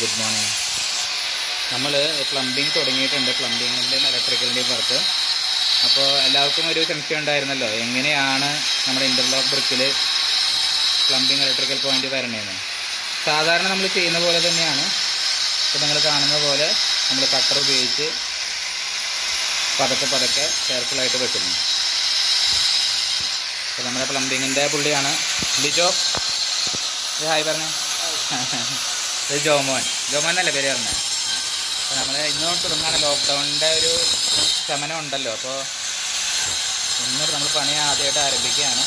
Good morning നമ്മൾ plumbing തുടങ്ങിയിട്ടുണ്ട് പ്ലംബിങ്ങിൻ്റെയും ഇലക്ട്രിക്കലിൻ്റെയും work അപ്പോൾ എല്ലാവർക്കും ഒരു സംശയം ഉണ്ടായിരുന്നല്ലോ എങ്ങനെയാണ് നമ്മുടെ ഇൻ്റർലോക്ക് ബ്രിക്കിൽ പ്ലംബിംഗ് ഇലക്ട്രിക്കൽ പോയിന്റ് വരണേന്ന് സാധാരണ നമ്മൾ ചെയ്യുന്ന പോലെ തന്നെയാണ് ഇപ്പോൾ നിങ്ങൾ കാണുന്ന പോലെ നമ്മൾ കട്ടർ ഉപയോഗിച്ച് പതുക്കെ പതുക്കെ കെയർഫുള്ളായിട്ട് വെക്കുന്നു അപ്പോൾ നമ്മുടെ പ്ലംബിങ്ങിൻ്റെ പുള്ളിയാണ് ലിജോ ഇത് ഹായ് പറഞ്ഞേ ഇത് ജോമോൻ ജോമോൻ എന്നല്ലേ പേര് പറഞ്ഞത് അപ്പോൾ നമ്മൾ ഇന്ന് തുടങ്ങാണ് ലോക്ക്ഡൗണിൻ്റെ ഒരു ശമനം ഉണ്ടല്ലോ അപ്പോൾ ഇന്ന് നമ്മൾ പണി ആദ്യമായിട്ട് ആരംഭിക്കുകയാണ്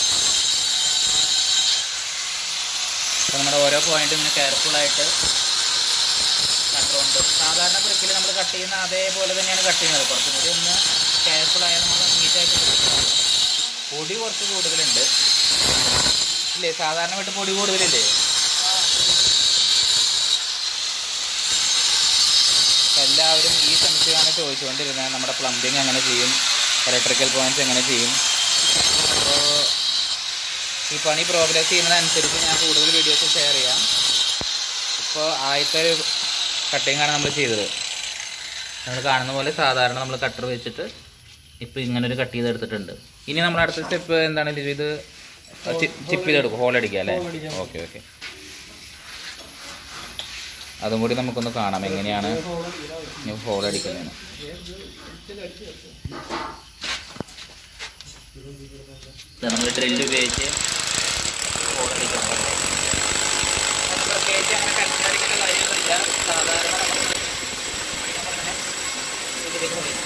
അപ്പോൾ നമ്മുടെ ഓരോ പോയിന്റും ഇങ്ങനെ കെയർഫുള്ളായിട്ട് കട്ടുകൊണ്ട് സാധാരണ ബ്രിക്കിൽ നമ്മൾ കട്ട് ചെയ്യുന്ന അതേപോലെ തന്നെയാണ് കട്ട് ചെയ്യുന്നത് കുറച്ചും കൂടി ഒന്ന് കെയർഫുള്ളായാൽ നമ്മൾ നീറ്റായിട്ട് കിട്ടും. പൊടി കുറച്ച് കൂടുതലുണ്ട് ഇല്ലേ സാധാരണ വിട്ട് പൊടി കൂടുതലില്ലേ അപ്പൊ എല്ലാവരും ഈ സംശയമാണ് ചോദിച്ചുകൊണ്ടിരുന്നത് നമ്മുടെ പ്ലംബിങ് എങ്ങനെ ചെയ്യും ഇലക്ട്രിക്കൽ പോയിന്റ്സ് എങ്ങനെ ചെയ്യും അപ്പോൾ ഈ പണി പ്രോഗ്രസ് ചെയ്യുന്നതനുസരിച്ച് ഞാൻ കൂടുതൽ വീഡിയോസ് ഷെയർ ചെയ്യാം ഇപ്പോൾ ആദ്യത്തെ ഒരു കട്ടിങ്ങാണ് നമ്മൾ ചെയ്തത് നമ്മൾ കാണുന്ന പോലെ സാധാരണ നമ്മൾ കട്ടർ വെച്ചിട്ട് ഇപ്പോൾ ഇങ്ങനെ ഒരു കട്ട് ചെയ്തെടുത്തിട്ടുണ്ട് ഇനി നമ്മൾ അടുത്ത സ്റ്റെപ്പ് എന്താണ് ലിജു ഇത് ചിപ്പ് ചെയ്തെടുക്കും ഹോൾ അടിക്കുക അല്ലേ ഓക്കെ ഓക്കെ അതും കൂടി നമുക്കൊന്ന് കാണാം എങ്ങനെയാണ് ഹോൾ അടിക്കുന്നതെന്ന് നമ്മൾ ഡ്രില്ല് ഉപയോഗിച്ച് ഹോൾ അടിക്കുന്നത് പ്രത്യേകിച്ച് അങ്ങനെ കട്ടടിക്കേണ്ട കാര്യമൊന്നുമില്ല സാധാരണ നമ്മൾ ഇതിലേക്ക് മതി.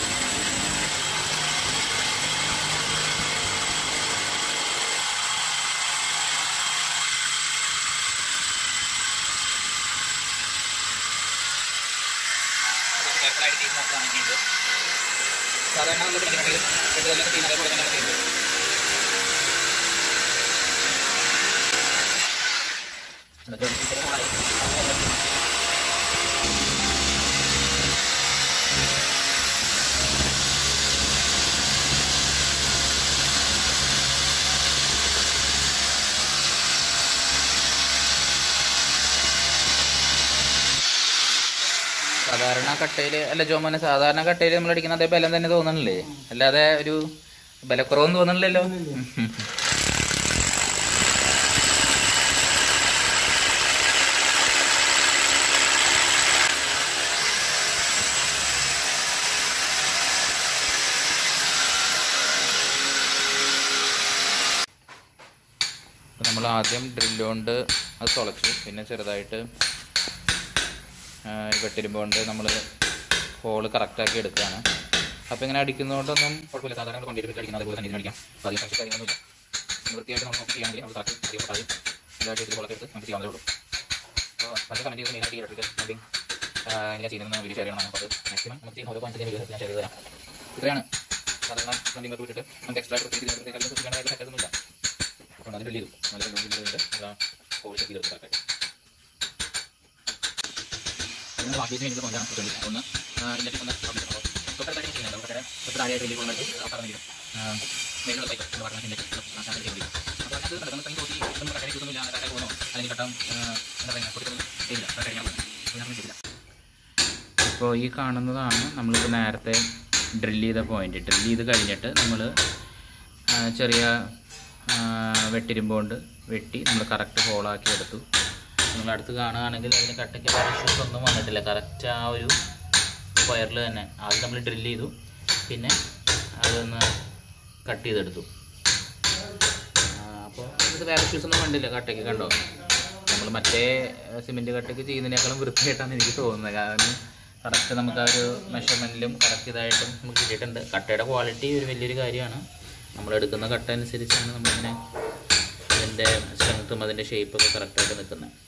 careful-ആയിട്ട് ചെയ്ത് നോക്കുകയാണെങ്കിൽ ഇത് സാധാരണ നമ്മൾ ചെയ്യുന്നത് ഇതുപോലൊക്കെ ചെയ്യുന്ന പോലെ തന്നെയാണ് ചെയ്യുന്നത് എന്നിട്ട് ഇതിന്റെ ഹോളായി. സാധാരണ കട്ടയിൽ അല്ല ജോമോനെ സാധാരണ കട്ടയിൽ നമ്മൾ അടിക്കുന്ന അതേ ബലം തന്നെ തോന്നണില്ലേ അല്ലാതെ ഒരു ബലക്കുറവൊന്നും തോന്നണില്ലല്ലോ നമ്മൾ ആദ്യം ഡ്രില്ല് കൊണ്ട് അത് തുളച്ചു പിന്നെ ചെറുതായിട്ട് വെട്ടിരുമ്പ് കൊണ്ട് നമ്മൾ ഹോള് കറക്റ്റാക്കി എടുക്കുകയാണ് അപ്പോൾ ഇങ്ങനെ അടിക്കുന്നതുകൊണ്ടൊന്നും കുഴപ്പമില്ല സാധാരണ കൊണ്ടിരുന്ന് അടിക്കുന്നത് അതുപോലെ തന്നെ ഇതിന് അടിക്കാം അപ്പോൾ അധികം സംശയം കാര്യങ്ങളൊന്നുമില്ല വൃത്തിയായിട്ട് നമ്മൾ നോക്കി ചെയ്യുകയാണെങ്കിൽ നമ്മൾ കറക്റ്റ് അധികം പൊട്ടായും ഇതായിട്ട് ഇത് ഹോളൊക്കെ എടുത്ത് നമുക്ക് ചെയ്യാവുന്നതേ ഉള്ളൂ അപ്പോൾ പല കമൻറ്റ് ചെയ്ത് മെയിനായിട്ട് ഇലക്ട്രിക്കൽ പ്ലംബിംഗ് എങ്ങനെ ചെയ്യുന്നതെന്ന് വീഡിയോ ഷെയർ ചെയ്യണം അപ്പോൾ അത് മാക്സിമം നമുക്ക് ഓരോ പോയിന്റ് വീഡിയോ ഞാൻ ഷെയർ ചെയ്ത് തരാം ഇത്രയാണ് സാധാരണ പ്ലംബിംഗ് ഒക്കെ വിട്ടിട്ട് നമുക്ക് എക്സ്ട്രാ പ്രത്യേകിച്ച് ചെയ്യേണ്ടതായിട്ട് പറ്റുന്നില്ല അപ്പോൾ അതിൻ്റെ ചെയ്തു നല്ല ചെയ്തിട്ടുണ്ട് നമ്മൾ ഹോൾ ചെക്ക് ചെയ്തെടുത്ത് കറക്റ്റായിട്ട് ഒന്ന് വാക്കിച്ച് എനിക്ക് കൊണ്ടാണ് ശ്രമിക്കുക ഒന്ന് ഇതിൻ്റെ ഒന്ന് ശ്രമിക്കണം തൊട്ടടുത്തായിട്ട് ചെയ്യുന്നുണ്ട് അവിടെ തൊട്ട് താഴെ വലിയ കൊണ്ടു പറഞ്ഞിരിക്കും മേലുള്ള പൈപ്പ് എന്ന് പറഞ്ഞാൽ ഇതിൻ്റെ ആശാസം ചെയ്തിരിക്കും അപ്പോൾ അത് നടക്കുന്ന പൈപ്പ് നോക്കി ഒന്നും കട്ടടി കിട്ടുന്നില്ല കട്ട പോകുന്നോ അല്ലെങ്കിൽ കട്ടം എന്താ പറയുക കൊടുക്കുന്നു ചെയ്യില്ല കട്ട കഴിയാൻ അങ്ങനെ ചെയ്തില്ല ഇപ്പോൾ ഈ കാണുന്നതാണ് നമ്മളിപ്പോൾ നേരത്തെ ഡ്രില്ല് ചെയ്ത പോയിന്റ് ഡ്രില്ല് ചെയ്ത് കഴിഞ്ഞിട്ട് നമ്മൾ ചെറിയ വെട്ടിരുമ്പ് കൊണ്ട് വെട്ടി നമ്മൾ കറക്റ്റ് ഹോളാക്കി എടുത്തു നിങ്ങൾ അടുത്ത് കാണുകയാണെങ്കിൽ അതിന് കട്ടയ്ക്ക് ഇഷ്യൂസ് ഒന്നും വന്നിട്ടില്ല കറക്റ്റ് ആ ഒരു വയറിൽ തന്നെ ആദ്യം നമ്മൾ ഡ്രില്ല് ചെയ്തു പിന്നെ അതൊന്ന് കട്ട് ചെയ്തെടുത്തു അപ്പോൾ ഇത് വേറെ ഇഷ്യൂസ് ഒന്നും കണ്ടില്ല കട്ടയ്ക്ക് കണ്ടോ നമ്മൾ മറ്റേ സിമെൻറ്റ് കട്ടയ്ക്ക് ചെയ്യുന്നതിനേക്കാളും വൃത്തിയായിട്ടാണ് എനിക്ക് തോന്നുന്നത് കാരണം കറക്റ്റ് നമുക്ക് ആ ഒരു മെഷർമെൻറ്റിലും കറക്റ്റ് ഇതായിട്ടും നമുക്ക് കിട്ടിയിട്ടുണ്ട് കട്ടയുടെ ക്വാളിറ്റി ഒരു വലിയൊരു കാര്യമാണ് നമ്മൾ എടുക്കുന്ന കട്ട അനുസരിച്ചാണ് നമ്മളിങ്ങനെ അതിൻ്റെ സ്ട്രെങ്ത്തും അതിൻ്റെ ഷേപ്പൊക്കെ കറക്റ്റായിട്ട് നിൽക്കുന്നത്